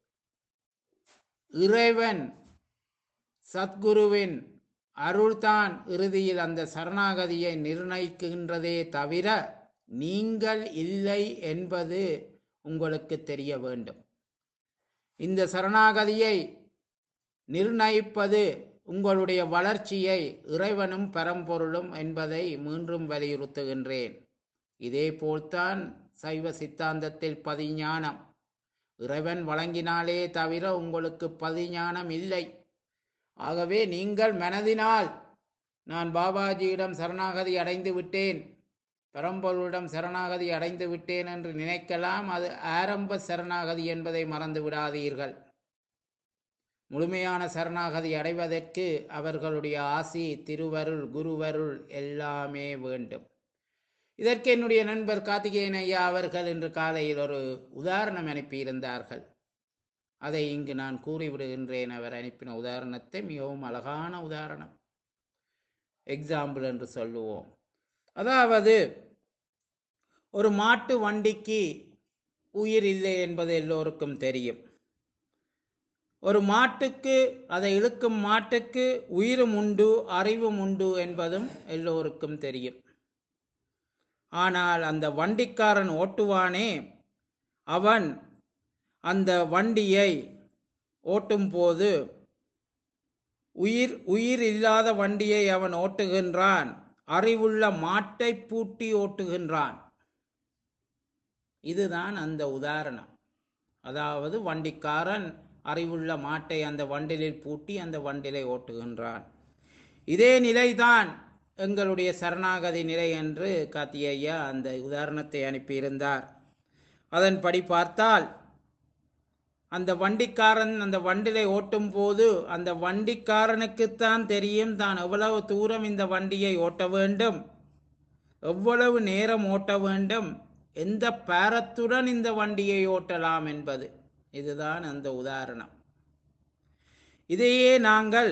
இறைவன் சத்குருவின் அருள்தான் இறுதியில் அந்த சரணாகதியை நிர்ணயிக்கின்றதே தவிர நீங்கள் இல்லை என்பது உங்களுக்கு தெரிய வேண்டும் இந்த சரணாகதியை நிர்ணயிப்பது உங்களுடைய வளர்ச்சியை இறைவனும் பரம்பொருளும் என்பதை மீண்டும் வலியுறுத்துகின்றேன் இதே போல்தான் சைவ சித்தாந்தத்தில் பதிஞானம் இறைவன் வழங்கினாலே தவிர உங்களுக்கு பதிஞானம் இல்லை ஆகவே நீங்கள் மனதினால் நான் பாபாஜியிடம் சரணாகதி அடைந்து விட்டேன் பரம்பொருளிடம் சரணாகதி அடைந்து விட்டேன் என்று நினைக்கலாம் அது ஆரம்ப சரணாகதி என்பதை மறந்து விடாதீர்கள் முழுமையான சரணாகதி அடைவதற்கு அவர்களுடைய ஆசி திருவருள் குருவருள் எல்லாமே வேண்டும் இதற்கு என்னுடைய நண்பர் கார்த்திகேயன் ஐயா அவர்கள் இன்று காலையில் ஒரு உதாரணம் அனுப்பியிருந்தார்கள் அதை இங்கு நான் கூறிவிடுகின்றேன் அவர் அனுப்பின உதாரணத்தை மிகவும் அழகான உதாரணம் எக்ஸாம்பிள் என்று சொல்லுவோம் அதாவது ஒரு மாட்டு வண்டிக்கு உயிர் இல்லை என்பது எல்லோருக்கும் தெரியும் ஒரு மாட்டுக்கு அதை இழுக்கும் மாட்டுக்கு உயிரும் உண்டு அறிவும் உண்டு என்பதும் எல்லோருக்கும் தெரியும் ஆனால் அந்த வண்டிக்காரன் ஓட்டுவானே அவன் அந்த வண்டியை ஓட்டும் போது உயிர் உயிர் இல்லாத வண்டியை அவன் ஓட்டுகின்றான் அறிவுள்ள மாட்டை பூட்டி ஓட்டுகின்றான் இதுதான் அந்த உதாரணம் அதாவது வண்டிக்காரன் அறிவுள்ள மாட்டை அந்த வண்டிலில் பூட்டி அந்த வண்டிலை ஓட்டுகின்றான் இதே நிலைதான் எங்களுடைய சரணாகதி நிலை என்று காத்தியையா அந்த உதாரணத்தை அனுப்பியிருந்தார் அதன்படி பார்த்தால் அந்த வண்டிக்காரன் அந்த வண்டிலை ஓட்டும் போது அந்த வண்டிக்காரனுக்குத்தான் தெரியும் தான் எவ்வளவு தூரம் இந்த வண்டியை ஓட்ட வேண்டும் எவ்வளவு நேரம் ஓட்ட வேண்டும் எந்த பாரத்துடன் இந்த வண்டியை ஓட்டலாம் என்பது இதுதான் அந்த உதாரணம் இதையே நாங்கள்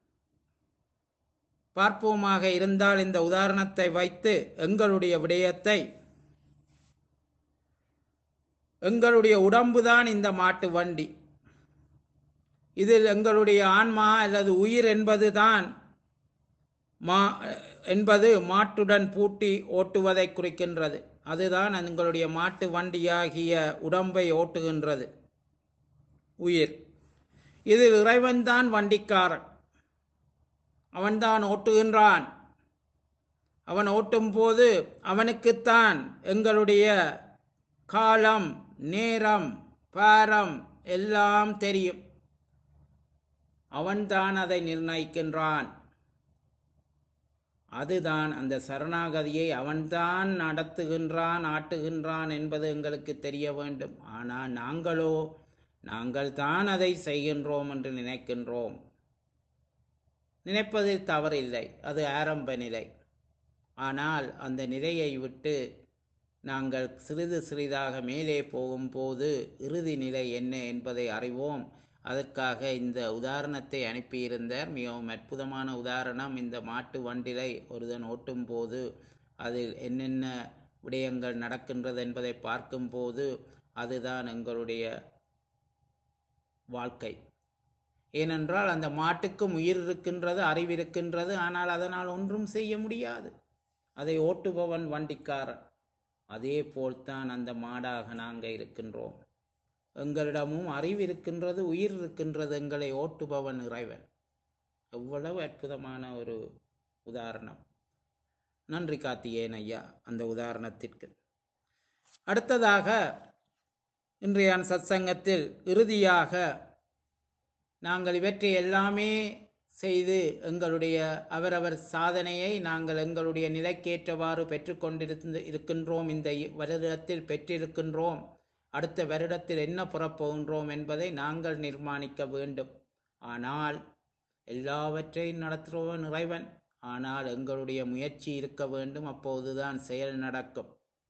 பார்ப்போமாக இருந்தால் இந்த உதாரணத்தை வைத்து எங்களுடைய விடயத்தை எங்களுடைய உடம்புதான் இந்த மாட்டு வண்டி இதில் எங்களுடைய ஆன்மா அல்லது உயிர் என்பதுதான் மா என்பது மாட்டுடன் பூட்டி ஓட்டுவதை குறிக்கின்றது அதுதான் எங்களுடைய மாட்டு வண்டியாகிய உடம்பை ஓட்டுகின்றது உயிர் இதில் இறைவன்தான் வண்டிக்காரன் அவன்தான் ஓட்டுகின்றான் அவன் ஓட்டும் போது அவனுக்குத்தான் எங்களுடைய காலம் நேரம் பாரம் எல்லாம் தெரியும் அவன்தான் அதை நிர்ணயிக்கின்றான் அதுதான் அந்த சரணாகதியை அவன்தான் நடத்துகின்றான் ஆட்டுகின்றான் என்பது எங்களுக்கு தெரிய வேண்டும் ஆனால் நாங்களோ நாங்கள் தான் அதை செய்கின்றோம் என்று நினைக்கின்றோம் நினைப்பதில் தவறில்லை அது ஆரம்ப நிலை ஆனால் அந்த நிலையை விட்டு நாங்கள் சிறிது சிறிதாக மேலே போகும்போது இறுதி நிலை என்ன என்பதை அறிவோம் அதற்காக இந்த உதாரணத்தை அனுப்பியிருந்தார் மிகவும் அற்புதமான உதாரணம் இந்த மாட்டு வண்டிலை ஒருதன் ஓட்டும் போது அதில் என்னென்ன விடயங்கள் நடக்கின்றது என்பதை பார்க்கும்போது அதுதான் எங்களுடைய வாழ்க்கை ஏனென்றால் அந்த மாட்டுக்கும் உயிர் இருக்கின்றது அறிவு இருக்கின்றது ஆனால் அதனால் ஒன்றும் செய்ய முடியாது அதை ஓட்டுபவன் வண்டிக்காரன் அதே போல்தான் அந்த மாடாக நாங்கள் இருக்கின்றோம் எங்களிடமும் அறிவு இருக்கின்றது உயிர் இருக்கின்றது எங்களை ஓட்டுபவன் இறைவன் எவ்வளவு அற்புதமான ஒரு உதாரணம் நன்றி காத்தியேன் ஐயா அந்த உதாரணத்திற்கு அடுத்ததாக இன்றைய சத்சங்கத்தில் இறுதியாக நாங்கள் இவற்றை எல்லாமே செய்து எங்களுடைய அவரவர் சாதனையை நாங்கள் எங்களுடைய நிலைக்கேற்றவாறு பெற்றுக்கொண்டிருந்து இருக்கின்றோம் இந்த வருடத்தில் பெற்றிருக்கின்றோம் அடுத்த வருடத்தில் என்ன புறப்போகின்றோம் என்பதை நாங்கள் நிர்மாணிக்க வேண்டும் ஆனால் எல்லாவற்றையும் நடத்துபவன் இறைவன் ஆனால் எங்களுடைய முயற்சி இருக்க வேண்டும் அப்போதுதான் செயல் நடக்கும்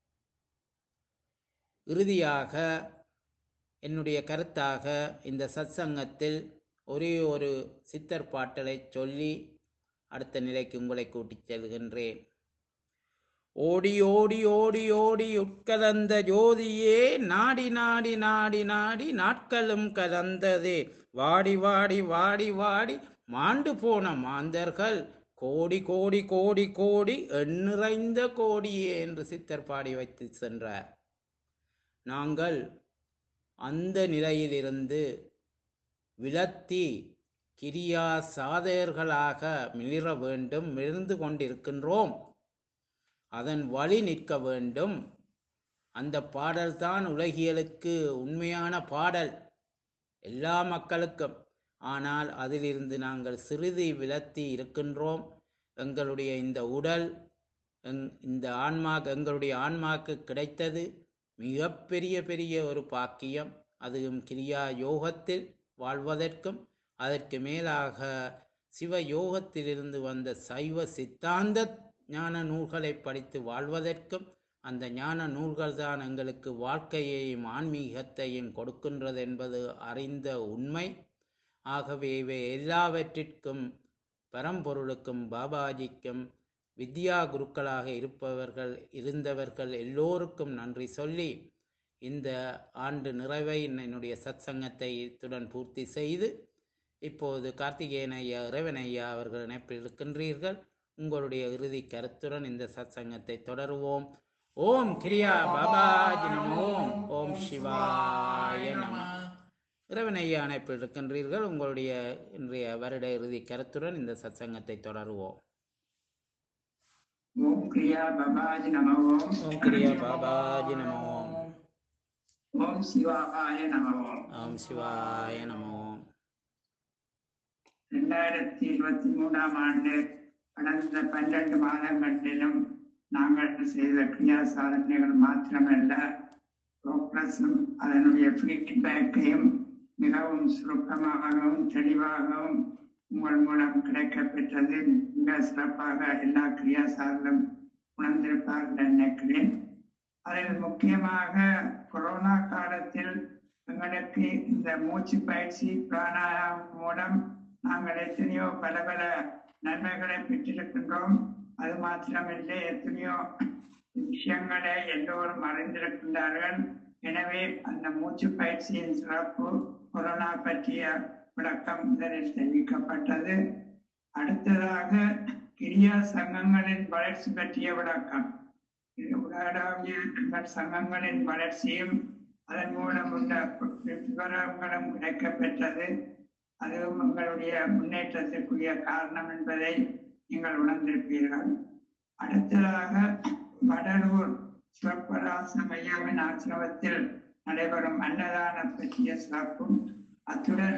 இறுதியாக என்னுடைய கருத்தாக இந்த சத்சங்கத்தில் ஒரே ஒரு சித்தர் பாட்டலை சொல்லி அடுத்த நிலைக்கு உங்களை கூட்டிச் செல்கின்றேன் ஓடி ஓடி ஓடி ஓடி உட்கலந்த ஜோதியே நாடி நாடி நாடி நாடி நாட்களும் கலந்ததே வாடி வாடி வாடி வாடி மாண்டு போன மாந்தர்கள் கோடி கோடி கோடி கோடி எண்ணிறைந்த கோடியே என்று சித்தர் பாடி வைத்து சென்றார் நாங்கள் அந்த நிலையிலிருந்து விலத்தி கிரியா சாதகர்களாக மிளிர வேண்டும் மிளிர்ந்து கொண்டிருக்கின்றோம் அதன் வழி நிற்க வேண்டும் அந்த பாடல்தான் உலகியலுக்கு உண்மையான பாடல் எல்லா மக்களுக்கும் ஆனால் அதிலிருந்து நாங்கள் சிறிது விலத்தி இருக்கின்றோம் எங்களுடைய இந்த உடல் எங் இந்த ஆன்மா எங்களுடைய ஆன்மாக்கு கிடைத்தது மிகப்பெரிய பெரிய ஒரு பாக்கியம் அதுவும் கிரியா யோகத்தில் வாழ்வதற்கும் அதற்கு மேலாக சிவ யோகத்திலிருந்து வந்த சைவ சித்தாந்த ஞான நூல்களை படித்து வாழ்வதற்கும் அந்த ஞான நூல்கள் தான் எங்களுக்கு வாழ்க்கையையும் ஆன்மீகத்தையும் கொடுக்கின்றது என்பது அறிந்த உண்மை ஆகவே இவை எல்லாவற்றிற்கும் பரம்பொருளுக்கும் பாபாஜிக்கும் வித்யா குருக்களாக இருப்பவர்கள் இருந்தவர்கள் எல்லோருக்கும் நன்றி சொல்லி இந்த ஆண்டு நிறைவை என்னுடைய சத்சங்கத்தை இத்துடன் பூர்த்தி செய்து இப்போது கார்த்திகேயன் ஐயா இறைவன் ஐயா அவர்கள் இணைப்பில் இருக்கின்றீர்கள் உங்களுடைய இறுதி கருத்துடன் இந்த சத்சங்கத்தை தொடருவோம் ஓம் கிரியா பாபாஜி நமோ ஓம் சிவாய நம இறைவன் ஐயா இணைப்பில் இருக்கின்றீர்கள் உங்களுடைய இன்றைய வருட இறுதி கருத்துடன் இந்த சத்சங்கத்தை தொடருவோம் ஓம் கிரியா பபாஜி நம ஓம் ஓம் கிரியா பாபாஜி நமோ ஓம் சிவாய நம ஓம் ஓம் சிவாய நமோ ரெண்டாயிரத்தி இருபத்தி மூணாம் ஆண்டு கடந்த பன்னெண்டு மாதங்களிலும் நாங்கள் செய்த கிரியா சாதனைகள் மாத்திரமல்ல ப்ரோக்ரஸும் அதனுடைய ஃபீட்பேக்கையும் மிகவும் சுருக்கமாகவும் தெளிவாகவும் உங்கள் மூலம் கிடைக்கப்பெற்றது மிக சிறப்பாக எல்லா கிரியா சாதனம் உணர்ந்திருப்பார் என்று நினைக்கிறேன் அதில் முக்கியமாக கொரோனா காலத்தில் எங்களுக்கு இந்த மூச்சு பயிற்சி பிராணாயாமம் மூலம் நாங்கள் எத்தனையோ பல பல நன்மைகளை பெற்றிருக்கின்றோம் அது மாத்திரமில்லை எத்தனையோ விஷயங்களை எல்லோரும் அறிந்திருக்கின்றார்கள் எனவே அந்த மூச்சு பயிற்சியின் சிறப்பு கொரோனா பற்றிய விளக்கம் இதனில் தெரிவிக்கப்பட்டது அடுத்ததாக கிரியா சங்கங்களின் வளர்ச்சி பற்றிய விளக்கம் இது உலகளாவிய எங்கள் சங்கங்களின் வளர்ச்சியும் அதன் மூலம் உள்ள விவரங்களும் கிடைக்கப்பெற்றது அதுவும் உங்களுடைய முன்னேற்றத்திற்குரிய காரணம் என்பதை நீங்கள் உணர்ந்திருப்பீர்கள் அடுத்ததாக வடலூர் சிவப்பராசம் ஐயாவின் ஆசிரமத்தில் நடைபெறும் அன்னதானம் பற்றிய சிறப்பும் அத்துடன்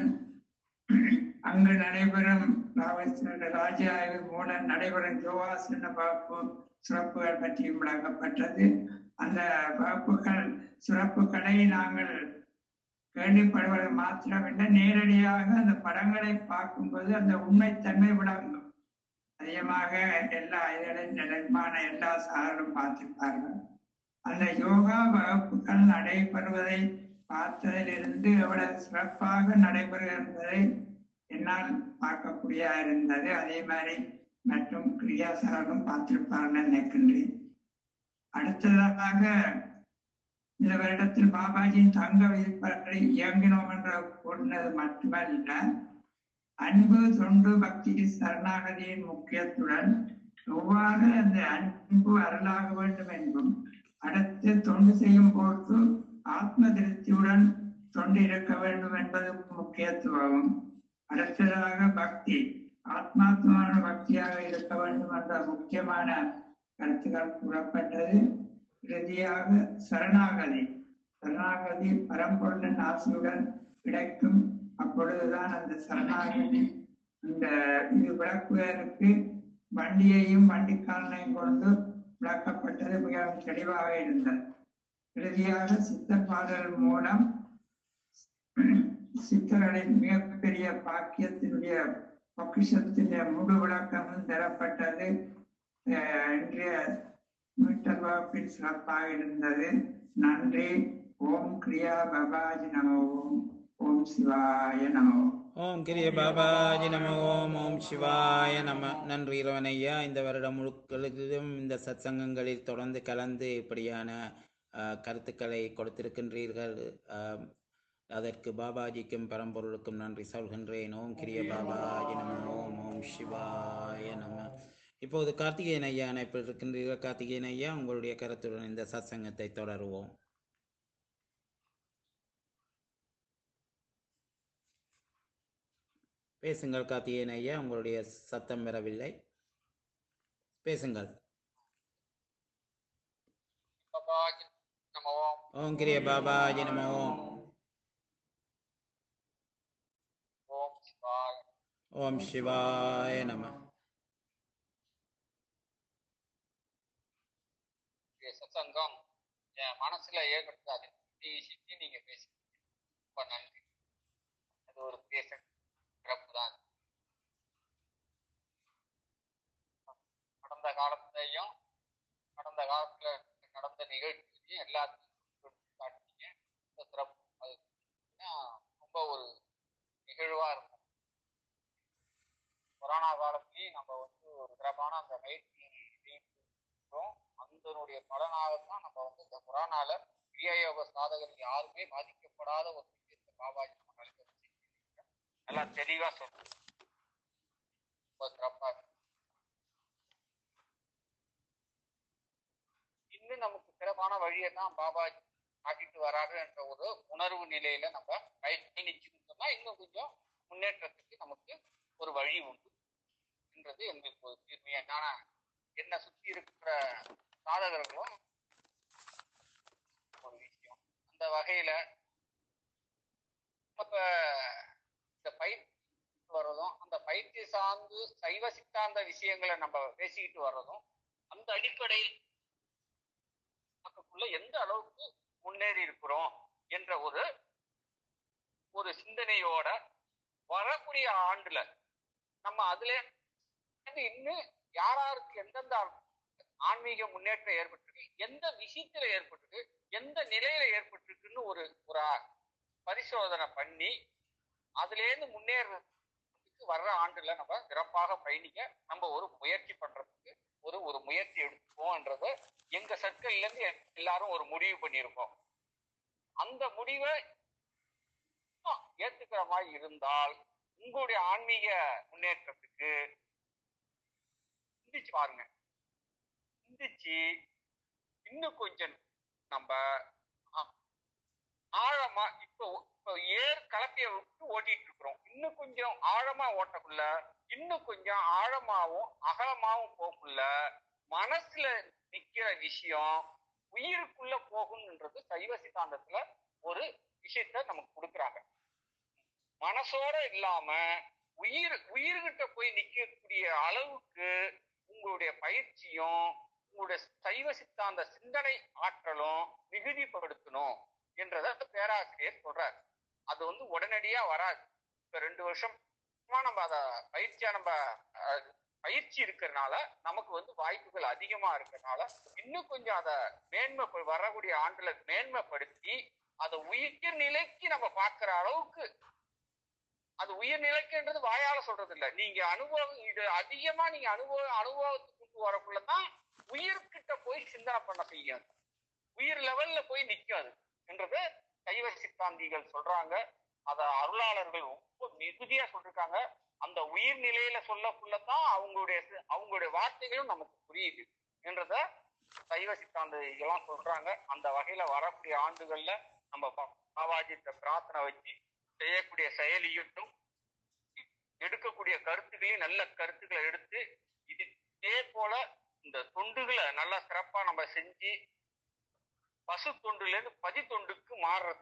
அங்கு நடைபெறும் ராஜ ஆய்வு மூலம் நடைபெறும் யோகாசன வகுப்பு சிறப்புகள் பற்றியும் விளக்கப்பட்டது அந்த வகுப்புகள் சிறப்புகளை நாங்கள் கேள்விப்படுவது மாத்திரமில்லை நேரடியாக அந்த படங்களை பார்க்கும்போது அந்த உண்மைத்தன்மை விளங்கும் அதிகமாக எல்லா இதழின் நிலைமான எல்லா சாரும் பார்த்திருப்பார்கள் அந்த யோகா வகுப்புகள் நடைபெறுவதை பார்த்ததிலிருந்து எவ்வளவு சிறப்பாக நடைபெறுகின்றதை என்னால் பார்க்கக்கூடிய இருந்தது அதே மாதிரி மற்றும் கிரியாசாரும் பார்த்திருப்பார்கள் நினைக்கின்றேன் அடுத்ததாக இந்த வருடத்தில் பாபாஜியின் தங்க விதிப்பற்றி இயங்கினோம் என்று கூறினது மட்டுமல்ல அன்பு தொண்டு பக்தி சரணாகதியின் முக்கியத்துடன் எவ்வாறு அந்த அன்பு அருளாக வேண்டும் என்றும் அடுத்து தொண்டு செய்யும் போது ஆத்ம திருப்தியுடன் தொண்டு இருக்க வேண்டும் என்பது முக்கியத்துவம் அடுத்ததாக பக்தி ஆத்மாத்மான பக்தியாக இருக்க வேண்டும் என்ற முக்கியமான கருத்துக்கள் கூறப்பட்டது இறுதியாக சரணாகதி சரணாகதி பரம்பொருளின் ஆசையுடன் கிடைக்கும் அப்பொழுதுதான் அந்த சரணாகதி இந்த இது விளக்குவதற்கு வண்டியையும் வண்டிக்காரனையும் கொண்டு விளக்கப்பட்டது மிகவும் தெளிவாக இருந்தது இறுதியாக சித்த பாடல் மூலம் சித்தர்களின் மிகப்பெரிய பாக்கியத்தினுடைய பொக்கிஷத்தினுடைய முழு விளக்கமும் தரப்பட்டது அஹ் இன்றைய மீட்டர் வகுப்பில் சிறப்பாக இருந்தது நன்றி ஓம் கிரியா பபாஜி நம ஓம் ஓம் சிவாய நமோ ஓம் கிரிய பாபாஜி நம ஓம் ஓம் சிவாய நம நன்றி இறைவனையா இந்த வருடம் முழுக்களிலும் இந்த சத்சங்கங்களில் தொடர்ந்து கலந்து இப்படியான அஹ், கருத்துக்களை கொடுத்திருக்கின்றீர்கள் அஹ், அதற்கு பாபாஜிக்கும் பரம்பொருளுக்கும் நன்றி சொல்கின்றேன் ஓம் கிரிய பாபாஜி நம ஓம் ஓம் சிவாய நம இப்போது கார்த்திகேயன் ஐயா இணைப்பில் இருக்கின்றீர்கள் கார்த்திகேயன் ஐயா உங்களுடைய கருத்துடன் இந்த சத்சங்கத்தை தொடருவோம் பேசுங்கள் கார்த்திகேயன் ஐயா உங்களுடைய சத்தம் வரவில்லை பேசுங்கள் பாபாஜி நம ஓம் ஓம் கிரிய பாபாஜி நம ஓம் ஓம் சிவாய ஓம் சிவாய நம இன்றைய சத்சங்கம் என் மனசுல ஏற்படுத்த அதை சித்தி நீங்க பேசி ரொம்ப நன்றி அது ஒரு பேச சிறப்பு தான் கடந்த காலத்தையும் கடந்த காலத்துல நடந்த நிகழ்ச்சியையும் எல்லாத்தையும் எடுத்து காட்டினீங்க ரொம்ப சிறப்பு அது ஏன்னா ரொம்ப ஒரு நிகழ்வா இருக்கும் கொரோனா காலத்திலையும் நம்ம வந்து ஒரு சிறப்பான அந்த பயிற்சி செய்திருக்கிறோம் அதனுடைய பலனாகத்தான் நம்ம வந்து இந்த கொரோனால கிரியாயோக சாதகர் யாருமே பாதிக்கப்படாத ஒரு விஷயத்தை பாபாஜி நம்ம கலைஞர் செஞ்சிருக்காங்க. நல்லா தெளிவா சொல்றோம் ரொம்ப சிறப்பா இருக்கு. இன்னும் நமக்கு சிறப்பான வழியை தான் பாபாஜி காட்டிட்டு வராரு என்ற ஒரு உணர்வு நிலையில நம்ம பயணிச்சுன்னு சொன்னா இன்னும் கொஞ்சம் முன்னேற்றத்துக்கு நமக்கு ஒரு வழி உண்டு என்றது எங்களுக்கு ஒரு தீர்வு என்னன்னா என்னை சுத்தி இருக்கிற சாதகர்களும் ஒரு விஷயம் அந்த வகையில இப்ப இந்த பயிற்சி வர்றதும் அந்த பயிற்சி சார்ந்து சைவ சித்தாந்த விஷயங்களை நம்ம பேசிக்கிட்டு வர்றதும் அந்த அடிப்படையில் நமக்குள்ள எந்த அளவுக்கு முன்னேறி இருக்கிறோம் என்ற ஒரு ஒரு சிந்தனையோட வரக்கூடிய ஆண்டுல நம்ம அதுல இருந்து இன்னும் யாராருக்கு எந்தெந்த ஆன்மீக முன்னேற்றம் ஏற்பட்டிருக்கு எந்த விஷயத்துல ஏற்பட்டிருக்கு எந்த நிலையில ஏற்பட்டிருக்குன்னு ஒரு ஒரு பரிசோதனை பண்ணி அதுல இருந்து முன்னேறதுக்கு வர்ற ஆண்டுல நம்ம சிறப்பாக பயணிக்க நம்ம ஒரு முயற்சி பண்றதுக்கு ஒரு ஒரு முயற்சி எடுத்துப்போம்ன்றத எங்க சர்க்கிள்ல இருந்து எல்லாரும் ஒரு முடிவு பண்ணியிருக்கோம் அந்த முடிவை ஏத்துக்கிற மாதிரி இருந்தால் உங்களுடைய ஆன்மீக முன்னேற்றத்துக்கு சிந்திச்சு பாருங்க சிந்திச்சு இன்னும் கொஞ்சம் நம்ம ஆ- ஆழமா இப்போ இப்போ ஏர் கலப்பைய விட்டு ஓட்டிட்டு இருக்கிறோம் இன்னும் கொஞ்சம் ஆழமா ஓட்டக்குள்ள இன்னும் கொஞ்சம் ஆழமாவும் அகலமாவும் போக்குள்ள மனசுல நிக்கிற விஷயம் உயிருக்குள்ள போகும்ன்றது சைவ சித்தாந்தத்துல ஒரு விஷயத்த நமக்கு கொடுக்குறாங்க மனசோட இல்லாம உயிர் உயிர்கிட்ட போய் நிக்கக்கூடிய அளவுக்கு உங்களுடைய பயிற்சியும் உங்களுடைய சைவ சித்தாந்த சிந்தனை ஆற்றலும் மிகுதிப்படுத்தணும் என்றத பேராசிரியர் சொல்றார் அது வந்து உடனடியா வராது இப்ப ரெண்டு வருஷமா நம்ம அத பயிற்சியா நம்ம அஹ், பயிற்சி இருக்கிறதுனால நமக்கு வந்து வாய்ப்புகள் அதிகமா இருக்கிறதுனால இன்னும் கொஞ்சம் அதை மேன்மை வரக்கூடிய ஆண்டுல மேன்மைப்படுத்தி அதை உயிர் நிலைக்கு நம்ம பார்க்கிற அளவுக்கு அது உயிர்நிலைக்குன்றது வாயால சொல்றது இல்ல நீங்க அனுபவம் இது அதிகமா நீங்க அனுபவ அனுபவத்துக்கு கொண்டு வரக்குள்ளதான் உயிர்கிட்ட போய் சிந்தனை பண்ண செய்யும் அது. உயிர் லெவல்ல போய் நிக்கும் அது என்றது சைவ சித்தாந்திகள் சொல்றாங்க அத அருளாளர்கள் ரொம்ப மிகுதியா சொல்லிருக்காங்க அந்த உயிர் நிலையில சொல்லக்குள்ளதான் அவங்களுடைய சி- அவங்களுடைய வார்த்தைகளும் நமக்கு புரியுது என்றத சைவ சித்தாந்திகள்லாம் சொல்றாங்க அந்த வகையில வரக்கூடிய ஆண்டுகள்ல நம்ம பா- பாபாஜிட்ட பிரார்த்தனை வச்சு செய்யக்கூடிய செயலியும் எடுக்கக்கூடிய கருத்துக்களையும் நல்ல கருத்துக்களை எடுத்து இது இதே போல இந்த தொண்டுகளை நல்லா சிறப்பா நம்ம செஞ்சு பசு தொண்டுல இருந்து பதி தொண்டுக்கு மாறுறது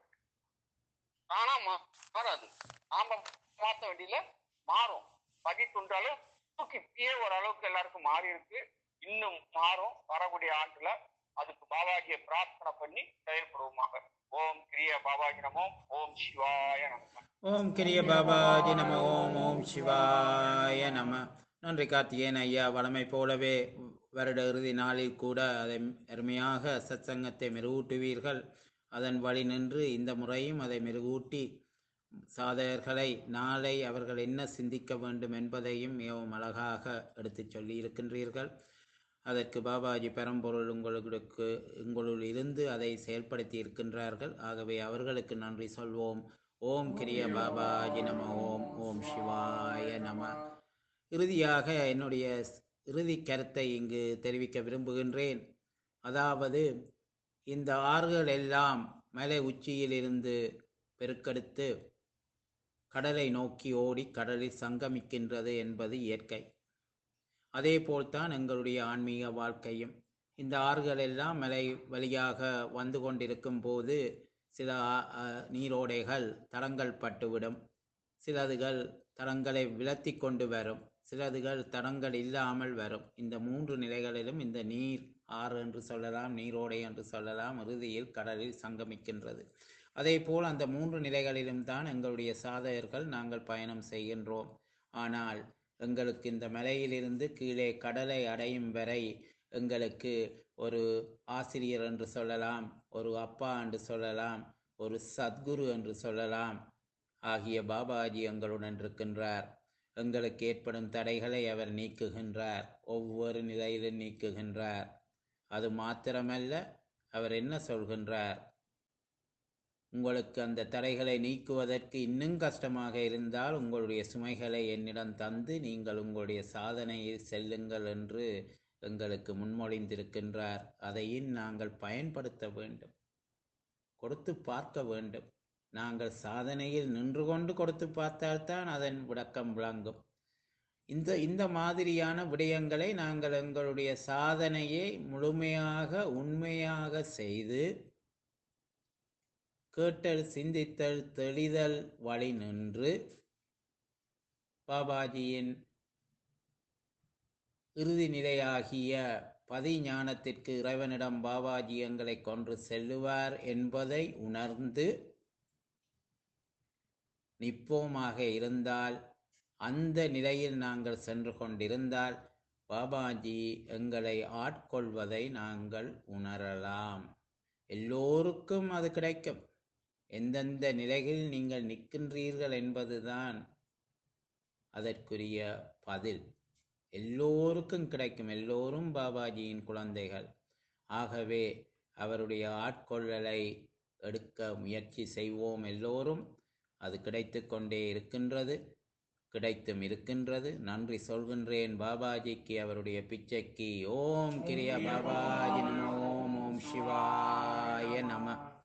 ஆனா மா- மாறாது நாம மாத்த வேண்டியதுல மாறும் பதி தொண்டு அளவுக்கு இப்பயே ஓரளவுக்கு எல்லாருக்கும் மாறி இருக்கு இன்னும் மாறும் வரக்கூடிய ஆண்டுல அதுக்கு பாபாஜியை பிரார்த்தனை பண்ணி செயல்படுவோமாக ஓம் கிரிய பாபாஜி நமோ ஓம் சிவாய நம ஓம் கிரிய பாபாஜி நம ஓம் ஓம் சிவாய நம நன்றி கார்த்திகேயன் ஐயா வழமை போலவே வருட இறுதி நாளில் கூட அதை அருமையாக சத்சங்கத்தை மெருகூட்டுவீர்கள் அதன் வழி நின்று இந்த முறையும் அதை மெருகூட்டி சாதகர்களை நாளை அவர்கள் என்ன சிந்திக்க வேண்டும் என்பதையும் மிகவும் அழகாக எடுத்துச் சொல்லி இருக்கின்றீர்கள் அதற்கு பாபாஜி பெரம்பொருள் உங்களுக்கு உங்களுள் இருந்து அதை செயல்படுத்தி இருக்கின்றார்கள் ஆகவே அவர்களுக்கு நன்றி சொல்வோம் ஓம் கிரிய பாபாஜி நம ஓம் ஓம் சிவாய நம இறுதியாக என்னுடைய இறுதி கருத்தை இங்கு தெரிவிக்க விரும்புகின்றேன் அதாவது இந்த ஆறுகள் எல்லாம் மலை உச்சியிலிருந்து பெருக்கெடுத்து கடலை நோக்கி ஓடி கடலில் சங்கமிக்கின்றது என்பது இயற்கை அதேபோல்தான் எங்களுடைய ஆன்மீக வாழ்க்கையும் இந்த ஆறுகள் எல்லாம் மலை வழியாக வந்து கொண்டிருக்கும் போது சில ஆ- ஆ- நீரோடைகள் தடங்கள் பட்டுவிடும் சிலதுகள் தடங்களை விலத்தி கொண்டு வரும் சிலதுகள் தடங்கள் இல்லாமல் வரும் இந்த மூன்று நிலைகளிலும் இந்த நீர் ஆறு என்று சொல்லலாம் நீரோடை என்று சொல்லலாம் இறுதியில் கடலில் சங்கமிக்கின்றது அதேபோல் அந்த மூன்று நிலைகளிலும் தான் எங்களுடைய சாதகர்கள் நாங்கள் பயணம் செய்கின்றோம் ஆனால் எங்களுக்கு இந்த மலையிலிருந்து கீழே கடலை அடையும் வரை எங்களுக்கு ஒரு ஆசிரியர் என்று சொல்லலாம் ஒரு அப்பா என்று சொல்லலாம் ஒரு சத்குரு என்று சொல்லலாம் ஆகிய பாபாஜி எங்களுடன் இருக்கின்றார் எங்களுக்கு ஏற்படும் தடைகளை அவர் நீக்குகின்றார் ஒவ்வொரு நிலையிலும் நீக்குகின்றார் அது மாத்திரமல்ல அவர் என்ன சொல்கின்றார் உங்களுக்கு அந்த தடைகளை நீக்குவதற்கு இன்னும் கஷ்டமாக இருந்தால் உங்களுடைய சுமைகளை என்னிடம் தந்து நீங்கள் உங்களுடைய சாதனையில் செல்லுங்கள் என்று எங்களுக்கு முன்மொழிந்திருக்கின்றார் அதையும் நாங்கள் பயன்படுத்த வேண்டும் கொடுத்து பார்க்க வேண்டும் நாங்கள் சாதனையில் நின்று கொண்டு கொடுத்து பார்த்தால்தான் அதன் விளக்கம் விளங்கும் இந்த இந்த மாதிரியான விடயங்களை நாங்கள் எங்களுடைய சாதனையை முழுமையாக உண்மையாக செய்து கேட்டல் சிந்தித்தல் தெளிதல் வழி நின்று பாபாஜியின் இறுதி நிலையாகிய பதிஞானத்திற்கு இறைவனிடம் பாபாஜி எங்களை கொன்று செல்லுவார் என்பதை உணர்ந்து நிற்போமாக இருந்தால் அந்த நிலையில் நாங்கள் சென்று கொண்டிருந்தால் பாபாஜி எங்களை ஆட்கொள்வதை நாங்கள் உணரலாம் எல்லோருக்கும் அது கிடைக்கும் எந்தெந்த நிலையில் நீங்கள் நிற்கின்றீர்கள் என்பதுதான் அதற்குரிய பதில் எல்லோருக்கும் கிடைக்கும் எல்லோரும் பாபாஜியின் குழந்தைகள் ஆகவே அவருடைய ஆட்கொள்ளலை எடுக்க முயற்சி செய்வோம் எல்லோரும் அது கிடைத்து கொண்டே இருக்கின்றது கிடைத்தும் இருக்கின்றது நன்றி சொல்கின்றேன் பாபாஜிக்கு அவருடைய பிச்சைக்கு ஓம் கிரியா பாபாஜி நம ஓம் ஓம் சிவாய நம